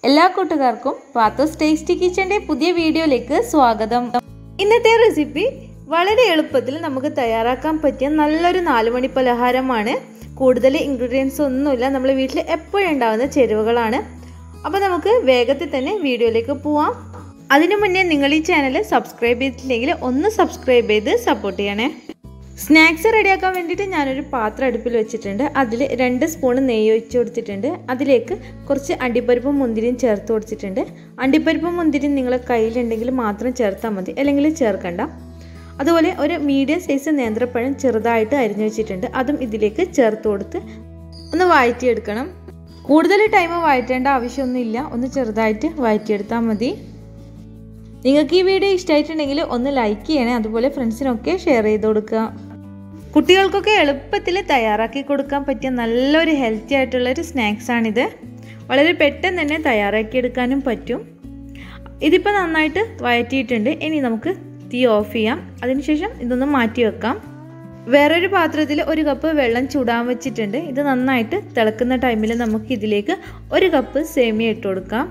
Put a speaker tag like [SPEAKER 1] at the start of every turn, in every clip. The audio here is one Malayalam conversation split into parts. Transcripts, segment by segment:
[SPEAKER 1] എല്ലാ കൂട്ടുകാർക്കും പാത്തോസ് ടേസ്റ്റി കിച്ചൻ്റെ പുതിയ വീഡിയോയിലേക്ക് സ്വാഗതം ഇന്നത്തെ റെസിപ്പി വളരെ എളുപ്പത്തിൽ നമുക്ക് തയ്യാറാക്കാൻ പറ്റിയ നല്ലൊരു നാലുമണി പലഹാരമാണ് കൂടുതൽ ഇൻഗ്രീഡിയൻസ് ഒന്നുമില്ല നമ്മൾ വീട്ടിൽ എപ്പോഴും ഉണ്ടാകുന്ന ചേരുവകളാണ് അപ്പോൾ നമുക്ക് വേഗത്തിൽ തന്നെ വീഡിയോയിലേക്ക് പോവാം അതിനു മുന്നേ നിങ്ങൾ ഈ ചാനൽ സബ്സ്ക്രൈബ് ചെയ്തിട്ടില്ലെങ്കിൽ ഒന്ന് സബ്സ്ക്രൈബ് ചെയ്ത് സപ്പോർട്ട് ചെയ്യണേ സ്നാക്സ് റെഡിയാക്കാൻ വേണ്ടിയിട്ട് ഞാനൊരു പാത്രം അടുപ്പിൽ വെച്ചിട്ടുണ്ട് അതിൽ രണ്ട് സ്പൂൺ നെയ്യ് ഒഴിച്ച് കൊടുത്തിട്ടുണ്ട് അതിലേക്ക് കുറച്ച് അണ്ടിപ്പരിപ്പും മുന്തിരിയും ചേർത്ത് കൊടുത്തിട്ടുണ്ട് അണ്ടിപ്പരിപ്പും മുന്തിരിയും നിങ്ങളെ കയ്യിലുണ്ടെങ്കിൽ മാത്രം ചേർത്താൽ മതി അല്ലെങ്കിൽ ചേർക്കണ്ട അതുപോലെ ഒരു മീഡിയം സൈസ് നേന്ത്രപ്പഴം ചെറുതായിട്ട് അരിഞ്ഞു വെച്ചിട്ടുണ്ട് അതും ഇതിലേക്ക് ചേർത്ത് കൊടുത്ത് ഒന്ന് വഴറ്റിയെടുക്കണം കൂടുതൽ ടൈം വഴറ്റേണ്ട ആവശ്യമൊന്നുമില്ല ഒന്ന് ചെറുതായിട്ട് വഴറ്റിയെടുത്താൽ മതി നിങ്ങൾക്ക് ഈ വീഡിയോ ഇഷ്ടമായിട്ടുണ്ടെങ്കിൽ ഒന്ന് ലൈക്ക് ചെയ്യണേ അതുപോലെ ഫ്രണ്ട്സിനൊക്കെ ഷെയർ ചെയ്ത് കൊടുക്കുക കുട്ടികൾക്കൊക്കെ എളുപ്പത്തിൽ തയ്യാറാക്കി കൊടുക്കാൻ പറ്റിയ നല്ലൊരു ഹെൽത്തി ആയിട്ടുള്ളൊരു സ്നാക്സാണിത് വളരെ പെട്ടെന്ന് തന്നെ തയ്യാറാക്കിയെടുക്കാനും പറ്റും ഇതിപ്പോൾ നന്നായിട്ട് വഴറ്റിയിട്ടുണ്ട് ഇനി നമുക്ക് തീ ഓഫ് ചെയ്യാം അതിനുശേഷം ഇതൊന്ന് മാറ്റി വെക്കാം വേറൊരു പാത്രത്തിൽ ഒരു കപ്പ് വെള്ളം ചൂടാൻ വെച്ചിട്ടുണ്ട് ഇത് നന്നായിട്ട് തിളക്കുന്ന ടൈമിൽ നമുക്ക് ഇതിലേക്ക് ഒരു കപ്പ് സേമിയ ഇട്ട് കൊടുക്കാം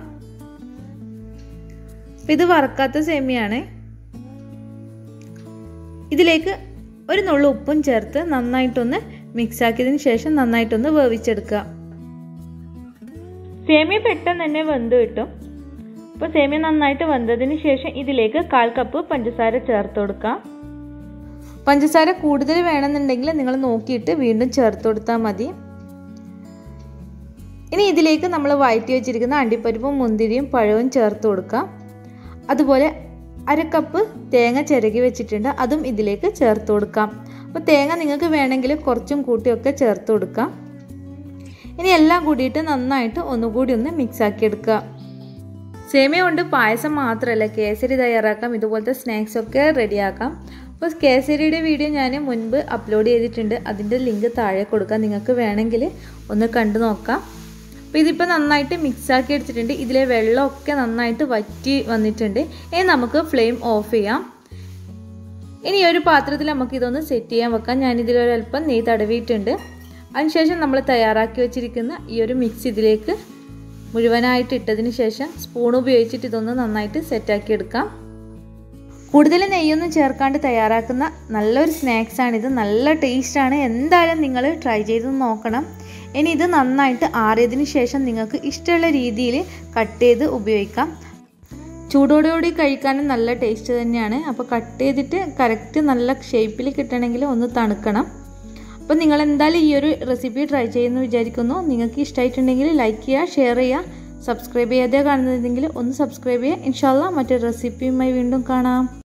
[SPEAKER 1] ഇത് വറക്കാത്ത സേമിയാണ് ഇതിലേക്ക് ഒരു നുള്ളു ഉപ്പും ചേർത്ത് നന്നായിട്ടൊന്ന് മിക്സ് ആക്കിയതിന് ശേഷം നന്നായിട്ടൊന്ന് വേവിച്ചെടുക്കുക സേമിയ പെട്ടെന്ന് തന്നെ വെന്ത് കിട്ടും അപ്പോൾ സേമിയ നന്നായിട്ട് വെന്തതിന് ശേഷം ഇതിലേക്ക് കാൽ കപ്പ് പഞ്ചസാര ചേർത്ത് കൊടുക്കാം പഞ്ചസാര കൂടുതൽ വേണമെന്നുണ്ടെങ്കിൽ നിങ്ങൾ നോക്കിയിട്ട് വീണ്ടും ചേർത്ത് കൊടുത്താൽ മതി ഇനി ഇതിലേക്ക് നമ്മൾ വഴറ്റി വെച്ചിരിക്കുന്ന അണ്ടിപ്പരിപ്പും മുന്തിരിയും പഴവും ചേർത്ത് കൊടുക്കാം അതുപോലെ അര കപ്പ് തേങ്ങ ചിരകി വെച്ചിട്ടുണ്ട് അതും ഇതിലേക്ക് ചേർത്ത് കൊടുക്കാം അപ്പോൾ തേങ്ങ നിങ്ങൾക്ക് വേണമെങ്കിൽ കുറച്ചും കൂട്ടിയൊക്കെ ചേർത്ത് കൊടുക്കാം ഇനി എല്ലാം കൂടിയിട്ട് നന്നായിട്ട് ഒന്നുകൂടി ഒന്ന് മിക്സ് ആക്കി എടുക്കുക സേമിയ കൊണ്ട് പായസം മാത്രമല്ല കേസരി തയ്യാറാക്കാം ഇതുപോലത്തെ സ്നാക്സ് ഒക്കെ റെഡിയാക്കാം അപ്പോൾ കേസരിയുടെ വീഡിയോ ഞാൻ മുൻപ് അപ്ലോഡ് ചെയ്തിട്ടുണ്ട് അതിൻ്റെ ലിങ്ക് താഴെ കൊടുക്കാം നിങ്ങൾക്ക് വേണമെങ്കിൽ ഒന്ന് കണ്ടു നോക്കാം അപ്പോൾ ഇതിപ്പോൾ നന്നായിട്ട് മിക്സ് ആക്കി എടുത്തിട്ടുണ്ട് ഇതിലെ വെള്ളമൊക്കെ നന്നായിട്ട് വറ്റി വന്നിട്ടുണ്ട് ഇനി നമുക്ക് ഫ്ലെയിം ഓഫ് ചെയ്യാം ഇനി ഒരു പാത്രത്തിൽ നമുക്ക് ഇതൊന്ന് സെറ്റ് ചെയ്യാൻ വെക്കാം ഞാനിതിലൊരല്പം നെയ്യ് തടവിയിട്ടുണ്ട് അതിനുശേഷം നമ്മൾ തയ്യാറാക്കി വെച്ചിരിക്കുന്ന ഈ ഒരു മിക്സ് ഇതിലേക്ക് മുഴുവനായിട്ട് ഇട്ടതിന് ശേഷം സ്പൂൺ ഉപയോഗിച്ചിട്ട് ഇതൊന്ന് നന്നായിട്ട് സെറ്റാക്കി എടുക്കാം കൂടുതൽ നെയ്യൊന്നും ചേർക്കാണ്ട് തയ്യാറാക്കുന്ന നല്ലൊരു സ്നാക്സാണിത് നല്ല ടേസ്റ്റാണ് എന്തായാലും നിങ്ങൾ ട്രൈ ചെയ്ത് നോക്കണം ഇനി ഇത് നന്നായിട്ട് ആറിയതിന് ശേഷം നിങ്ങൾക്ക് ഇഷ്ടമുള്ള രീതിയിൽ കട്ട് ചെയ്ത് ഉപയോഗിക്കാം ചൂടോടുകൂടി കഴിക്കാനും നല്ല ടേസ്റ്റ് തന്നെയാണ് അപ്പോൾ കട്ട് ചെയ്തിട്ട് കറക്റ്റ് നല്ല ഷേപ്പിൽ കിട്ടണമെങ്കിൽ ഒന്ന് തണുക്കണം അപ്പോൾ നിങ്ങൾ എന്തായാലും ഈ ഒരു റെസിപ്പി ട്രൈ ചെയ്യുമെന്ന് വിചാരിക്കുന്നു നിങ്ങൾക്ക് ഇഷ്ടമായിട്ടുണ്ടെങ്കിൽ ലൈക്ക് ചെയ്യുക ഷെയർ ചെയ്യുക സബ്സ്ക്രൈബ് ചെയ്യാതെ കാണുന്നതെങ്കിൽ ഒന്ന് സബ്സ്ക്രൈബ് ചെയ്യുക ഇൻഷാല്ല മറ്റൊരു റെസിപ്പിയുമായി വീണ്ടും കാണാം